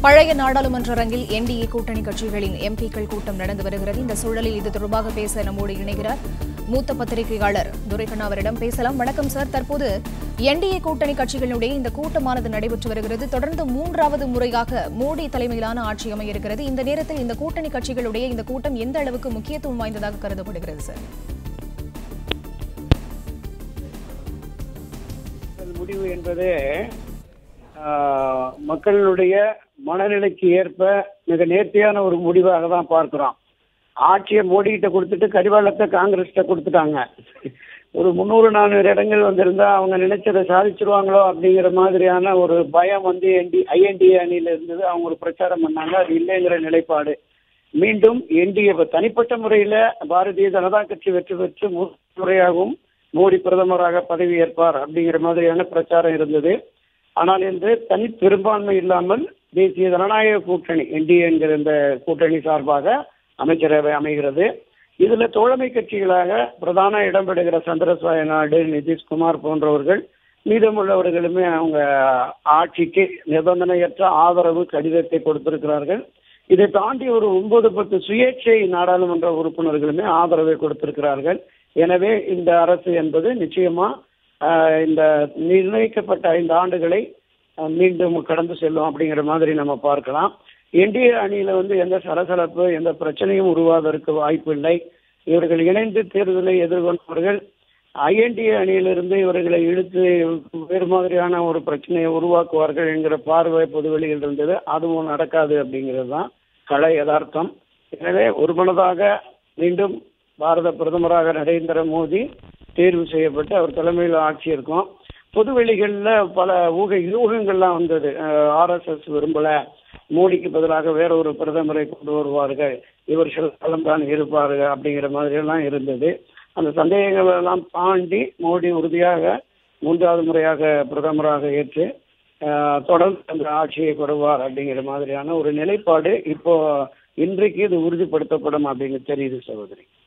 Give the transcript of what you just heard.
பழைய நாடாளுமன்ற அரங்கில் என்டிஏ கூட்டணி கட்சிகளின் எம்பிக்கள் கூட்டம் நடந்து வருகிறது இந்த சூழலில் இது தொடர்பாக பேச நம்மோடு இணைகிறார் மூத்த பத்திரிகையாளர் துரைக்கண்ணா அவரிடம் பேசலாம் வணக்கம் சார் தற்போது என்டிஏ கூட்டணி கட்சிகளுடைய இந்த கூட்டமானது நடைபெற்று வருகிறது தொடர்ந்து மூன்றாவது முறையாக மோடி தலைமையிலான ஆட்சி அமைய இருக்கிறது இந்த நேரத்தில் இந்த கூட்டணி கட்சிகளுடைய இந்த கூட்டம் எந்த அளவுக்கு முக்கியத்துவம் வாய்ந்ததாக கருதப்படுகிறது சார் தேர்தல் முடிவு என்பது ஆஹ், மக்களுடைய மனநிலைக்கு ஏற்ப மிக நேர்த்தியான ஒரு முடிவாக தான் பார்க்கிறோம் ஆட்சியை மோடிகிட்ட கொடுத்துட்டு கரிவாளத்தை காங்கிரஸ்கிட்ட கொடுத்துட்டாங்க ஒரு முந்நூறு நானூறு இடங்கள் வந்திருந்தா அவங்க நினைச்சதை சாதிச்சிருவாங்களோ அப்படிங்கிற மாதிரியான ஒரு பயம் வந்து என்டி ஐஎன்டிஏ அணியில இருந்தது அவங்க ஒரு பிரச்சாரம் பண்ணாங்க அது இல்லைங்கிற நிலைப்பாடு மீண்டும் என்டிஏ தனிப்பட்ட முறையில பாரதிய ஜனதா கட்சி வெற்றி பெற்று மூன்று முறையாகவும் மோடி பிரதமராக பதவி ஏற்பார் அப்படிங்கிற மாதிரியான பிரச்சாரம் இருந்தது ஆனால் இன்று தனி பெரும்பான்மை இல்லாமல் தேசிய ஜனநாயக கூட்டணி என்டிஏ என்கிற இந்த கூட்டணி சார்பாக அமைச்சரவை அமைகிறது இதுல தோழமை கட்சிகளாக பிரதான இடம்பெறுகிற சந்திரசாய நாடு நிதிஷ்குமார் போன்றவர்கள் மீதமுள்ளவர்களுமே அவங்க ஆட்சிக்கு நிபந்தனையற்ற ஆதரவு கடிதத்தை கொடுத்திருக்கிறார்கள் இதை தாண்டி ஒரு ஒன்பது பத்து சுயேட்சை நாடாளுமன்ற உறுப்பினர்களுமே ஆதரவை கொடுத்திருக்கிறார்கள் எனவே இந்த அரசு என்பது நிச்சயமா ஆஹ், இந்த நிர்ணயிக்கப்பட்ட ஐந்து ஆண்டுகளை ஆஹ், மீண்டும் கடந்து செல்லும் அப்படிங்கிற மாதிரி நம்ம பார்க்கலாம் என்டிஏ அணியில வந்து எந்த சலசலப்பு எந்த பிரச்சனையும் உருவாவதற்கு வாய்ப்பு இல்லை இவர்கள் இணைந்து தேர்தலை எதிர்கொண்டவர்கள் ஐஎன்டிஏ அணியிலிருந்து இவர்களை இழுத்து வேறு மாதிரியான ஒரு பிரச்சனையை உருவாக்குவார்கள் என்கிற பார்வை பொதுவெளியில் இருந்தது அதுவும் நடக்காது அப்படிங்கிறது தான் கலை யதார்த்தம் எனவே ஒருமனதாக மீண்டும் பாரத பிரதமராக நரேந்திர மோடி தேர்வு செய்யப்பட்டு அவர் தலைமையில் ஆட்சி இருக்கும் பொதுவெளிகளில் பல ஊக யூகங்கள்லாம் வந்தது ஆர்எஸ்எஸ் விரும்பல மோடிக்கு பதிலாக வேற ஒரு பிரதமரை கொண்டு வருவார்கள் இவர் சில காலம் தான் இருப்பார்கள் அப்படிங்கிற மாதிரி எல்லாம் இருந்தது அந்த சந்தேகங்கள் எல்லாம் தாண்டி மோடி உறுதியாக மூன்றாவது முறையாக பிரதமராக ஏற்று ஆஹ், தொடர்ந்து அந்த ஆட்சியை கொடுவார் அப்படிங்கிற மாதிரியான ஒரு நிலைப்பாடு இப்போ இன்றைக்கு இது உறுதிப்படுத்தப்படும் அப்படின்னு தெரியுது சகோதரி